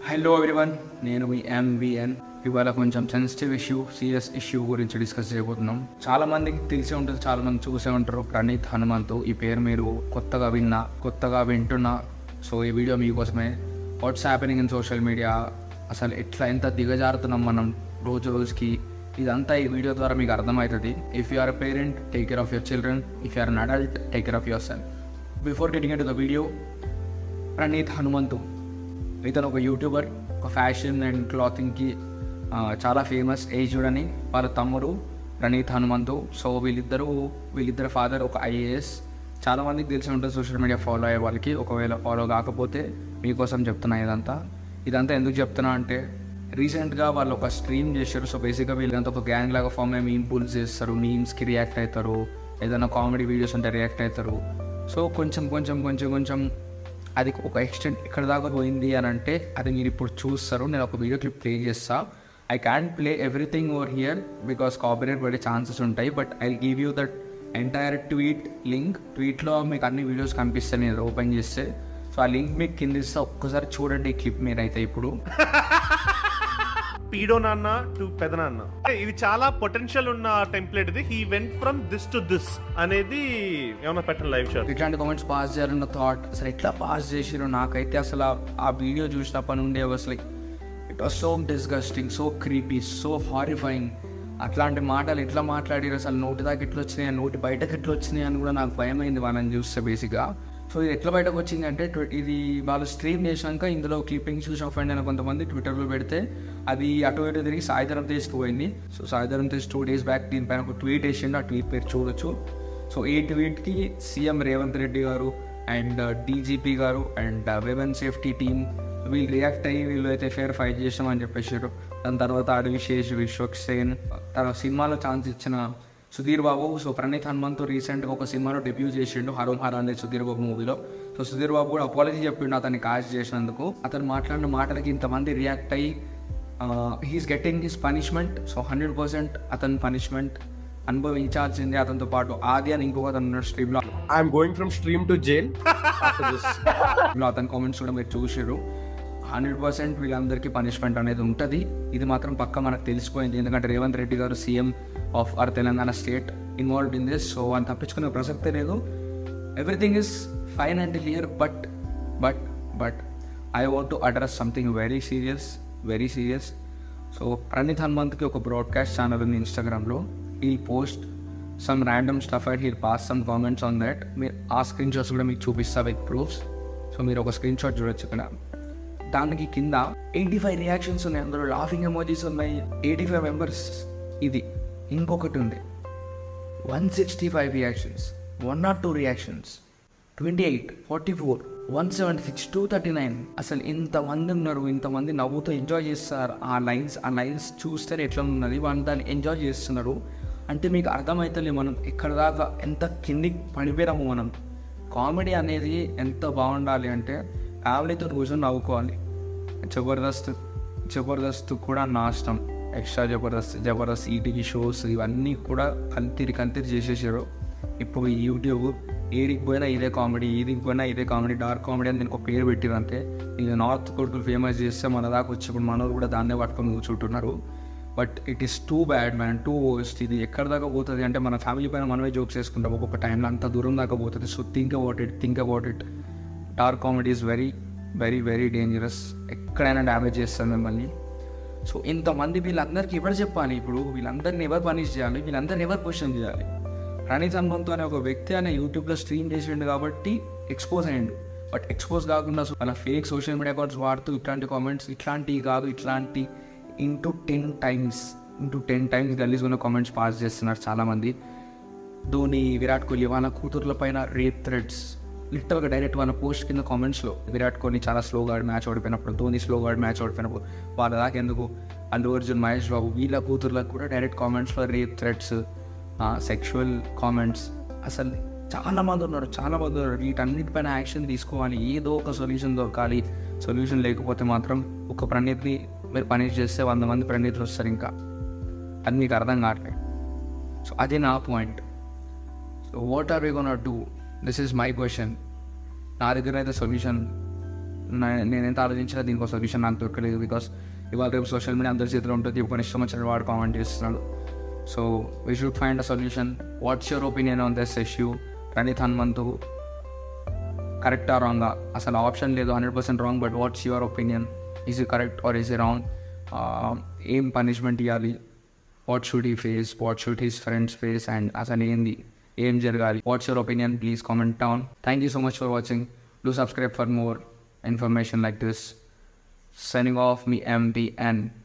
Hello everyone నేను మీ MVN ఇవాళ కొంచెం సెన్సిటివ్ ఇష్యూ సీరియస్ ఇష్యూ గురించి డిస్కస్ చేయబోతున్నాం చాలా మందికి తెలిసే ఉంటుంది చాలా మంది చూసే ఉంటారు ప్రణీత్ హనుమంతు ఈ పేరు మీరు కొత్తగా విన్నా కొత్తగా వింటున్నా సో ఈ వీడియో మీకోసమే what's happening in social media అసలు ఎట్లా ఎంత దిగజారుతున్నాం మనం రోజు రోజుకి ఇదంతా ఈ వీడియో ద్వారా మీకు అర్థమవుతుంది if you are parent take care of your children if you are an adult take care of yourself before getting to the video Praneeth Hanumanthu ఇతను ఒక యూట్యూబర్ ఒక ఫ్యాషన్ అండ్ క్లాతింగ్కి ఆ, చాలా ఫేమస్ ఏజ్డ్ అని వాళ్ళ తమ్ముడు ప్రణీత్ హనుమంతు సో వీళ్ళిద్దరూ వీళ్ళిద్దరు ఫాదర్ ఒక ఐఏఎస్ చాలా మందికి తెలిసి ఉంటుంది సోషల్ మీడియా ఫాలో అయ్యే వాళ్ళకి ఒకవేళ ఫాలో కాకపోతే మీకోసం చెప్తున్నా ఇదంతా ఇదంతా ఎందుకు చెప్తున్నా అంటే రీసెంట్గా వాళ్ళు ఒక స్ట్రీమ్ చేశారు సో బేసిక్గా వీళ్ళంతా ఒక గ్యాంగ్ లాగా ఫామ్ అయ్యి మీమ్ పూల్స్ చేస్తారు మీమ్స్కి రియాక్ట్ అవుతారు ఏదైనా కామెడీ వీడియోస్ ఉంటే రియాక్ట్ అవుతారు సో కొంచెం కొంచెం కొంచెం కొంచెం అది ఒక ఎక్స్టెంట్ ఎక్కడ దాకా పోయింది అని అంటే అది మీరు ఇప్పుడు చూస్తారు నేను ఒక వీడియో క్లిప్ ప్లే చేస్తా I can play everything over here because copyright పడే ఛాన్సెస్ ఉంటాయి but I give you that entire tweet link ట్వీట్లో మీకు అన్ని వీడియోస్ కనిపిస్తాయి నేను ఓపెన్ చేస్తే సో ఆ లింక్ మీకు కింద ఇస్తే ఒక్కసారి చూడండి ఈ క్లిప్ మీరైతే ఇప్పుడు పీడో నాన్న టు పెదనాన్న ఇది చాలా పొటెన్షియల్ ఉన్న టెంప్లెట్ ఇది he went from this to this అనేది ఏమన్నా పెట్టండి లైవ్ షాట్ ఇట్లాంటి కామెంట్స్ పాస్ చేయాలన్న థాట్ అసలు ఎట్లా పాస్ చేసిరో నాకైతే అసలు ఆ- ఆ వీడియో చూసినప్పటి నుండి was like it was so disgusting so creepy so horrifying అట్లాంటి మాటలు ఎట్లా మాట్లాడారు అసలు నోటి దాకా ఎట్లా వచ్చినాయి నోటి బయటకు ఎట్లా వచ్చినాయి అని కూడా నాకు భయమైంది వాళ్ళని చూస్తే బేసిక్గా సో ఇది ఎట్లా బయటకు వచ్చింది అంటే ట్వ- ఇది వాళ్ళు స్ట్రీమ్ చేసినాక ఇందులో క్లిప్పింగ్ చూసి ఆఫెండ్ అయిన కొంతమంది ట్విట్టర్లో పెడితే అది అటు ఇటు తిరిగి సాయిధరం తేజ్కి పోయింది so Saidharam Tej two days back దీనిపైన ఒక ట్వీట్ వేసిండు ఆ ట్వీట్ పేరు చూడొచ్చు సో ఈ ట్వీట్కి CM Revanth Reddy garu and DGP garu and women safety team వీళ్ళు రియాక్ట్ అయ్యి వీళ్ళు అయితే ఫేర్ ఫైట్ చేసామని చెప్పేసారు దాని తర్వాత అడవిశేష్ విశ్వక్ సేన్ తర్వాత సినిమాలో ఛాన్స్ ఇచ్చిన సుధీర్ బాబు సో ప్రణీత్ హనుమంత్ రీసెంట్గా ఒక సినిమాలో డెబ్యూ చేసిండు హరోం హర్ అనే సుధీర్ బాబు మూవీలో సో సుధీర్ బాబు కూడా అపాలజీ చెప్పిండు అతన్ని కాస్ట్ చేసినందుకు అతను మాట్లాడిన మాటలకి ఇంతమంది రియాక్ట్ అయ్యి he is getting his punishment so hundred percent అతని పనిష్మెంట్ అనుభవించాల్సిందే అతనితో పాటు ఆది అని ఇంకొక అతను స్ట్రీమ్లో I'm going from stream to jail after this. లో అతని కామెంట్స్ కూడా మీరు చూసారు హండ్రెడ్ పర్సెంట్ వీళ్ళందరికీ పనిష్మెంట్ అనేది ఉంటుంది ఇది మాత్రం పక్క మనకు తెలిసిపోయింది ఎందుకంటే Revanth Reddy garu CM of our Telangana state involved in this so అని తప్పించుకునే ప్రసక్తే లేదు everything is fine and clear but but but I want to address something very serious very serious so Praneeth హనుమంత్కి ఒక బ్రాడ్కాస్ట్ ఛానల్ ఉంది ఇన్స్టాగ్రామ్లో ఈ post some random stuff and here pass some comments on that మీరు ఆ screen shots కూడా మీకు చూపిస్తా విత్ ప్రూఫ్స్ సో మీరు ఒక స్క్రీన్ షాట్ చూడొచ్చు ఇక్కడ దానికి కింద ఎయిటీ ఫైవ్ రియాక్షన్స్ ఉన్నాయి అందులో లాఫింగ్ ఎమోజీస్ ఉన్నాయి ఎయిటీ ఫైవ్ మెంబర్స్ ఇది ఇంకొకటి ఉంది one sixty five reactions one not two reactions twenty eight forty four one seventy six two thirty nine అసలు ఇంతమంది ఉన్నారు ఇంతమంది నవ్వుతూ ఎంజాయ్ చేస్తారు ఆ లైన్స్ ఆ లైన్స్ చూస్తే ఎట్లా ఉన్నది వాళ్ళు దాన్ని ఎంజాయ్ చేస్తున్నారు అంటే మీకు అర్థమవుతుంది మనం ఇక్కడ దాకా ఎంత కిందికి పడిపోయాము మనం కామెడీ అనేది ఎంత బాగుండాలి అంటే ఫ్యామిలీతో కూర్చొని నవ్వుకోవాలి జబర్దస్త్ జబర్దస్త్ కూడా నాశనం extra Jabardasth Jabardasth ETV shows ఇవన్నీ కూడా కంతిరి కంతిరి చేసేసారు ఇప్పుడు ఈ యూట్యూబ్ ఏడికి పోయినా ఇదే కామెడీ ఈదికి పోయినా ఇదే కామెడీ డార్క్ కామెడీ అని దీనికి ఒక పేరు పెట్టిరు అంతే ఇది నార్త్ కొడుకులు ఫేమస్ చేస్తే మన దాకా వచ్చి ఇప్పుడు మనోళ్ళు కూడా దాన్నే పట్టుకొని కూర్చుంటున్నారు but it is too bad man too worst ఇది ఎక్కడ దాకా పోతుంది అంటే మన ఫ్యామిలీ పైన మనమే జోక్స్ చేసుకుంటాం ఒక్కొక్క టైంలో అంత దూరం దాకా పోతుంది so think about it think about it dark comedy is very very very dangerous ఎక్కడైనా డ్యామేజ్ చేస్తుంది మిమ్మల్ని సో ఇంతమంది వీళ్ళందరికీ ఎవరు చెప్పాలి ఇప్పుడు వీళ్ళందరిని ఎవరు పనిష్ చేయాలి వీళ్ళందరిని ఎవరు క్వశ్చన్ చేయాలి ప్రణీత్ హనుమంతు అనే ఒక వ్యక్తి అనే యూట్యూబ్లో స్ట్రీమ్ చేసిండు కాబట్టి ఎక్స్పోజ్ అయ్యిండు బట్ ఎక్స్పోజ్ కాకుండా సో వాళ్ళ ఫేక్ సోషల్ మీడియా అకౌంట్స్ వాడుతూ ఇట్లాంటి కామెంట్స్ ఇట్లాంటివి కాదు ఇట్లాంటి into ten times into ten times గలీజ్ ఉన్న కామెంట్స్ పాస్ చేస్తున్నారు చాలామంది ధోని విరాట్ కోహ్లీ వాళ్ళ కూతుర్ల పైన రేప్ థ్రెడ్స్ లిటరల్గా డైరెక్ట్ వాళ్ళ పోస్ట్ కింద కామెంట్స్లో విరాట్ కోహ్లీ చాలా స్లోగా ఆడి మ్యాచ్ ఓడిపోయినప్పుడు ధోని స్లోగా ఆడి మ్యాచ్ ఓడిపోయినప్పుడు వాళ్ళ దాకా ఎందుకు అల్లు అర్జున్ మహేష్ బాబు వీళ్ళ కూతుర్లకు కూడా డైరెక్ట్ కామెంట్స్లో రేప్ థ్రెడ్స్ సెక్షువల్ కామెంట్స్ అసలు చాలా మంది ఉన్నారు చాలా మంది ఉన్నారు వీటన్నిటిపైన యాక్షన్ తీసుకోవాలి ఏదో ఒక సొల్యూషన్ దొరకాలి సొల్యూషన్ లేకపోతే మాత్రం ఒక ప్రణీతిని మీరు పనిష్ చేస్తే వంద మంది ప్రణీతులు వస్తారు ఇంకా అది మీకు అర్థం కావట్లేదు సో అది నా point so what are we gonna do this is my question నా దగ్గర అయితే సొల్యూషన్ నే- నేను ఎంత ఆలోచించినా దీనికి సొల్యూషన్ నాకు దొరకలేదు బికాస్ ఇవాళ రేపు సోషల్ మీడియా అందరి చేతిలో ఉంటుంది ఇప్పుడు ఇష్టం వచ్చిన వాడు కామెంట్ చేస్తున్నాడు so we should find a solution what's your opinion on this issue Praneeth Hanumanthu కరెక్టా రాంగా అసలు ఆప్షన్ లేదు hundred percent wrong but what's your opinion is he correct or is he wrong ఏం పనిష్మెంట్ ఇవ్వాలి what should he face what should his friends face and అసలు ఏంది ఏం జరగాలి what's your opinion please comment down thank you so much for watching do subscribe for more information like this signing off me mbn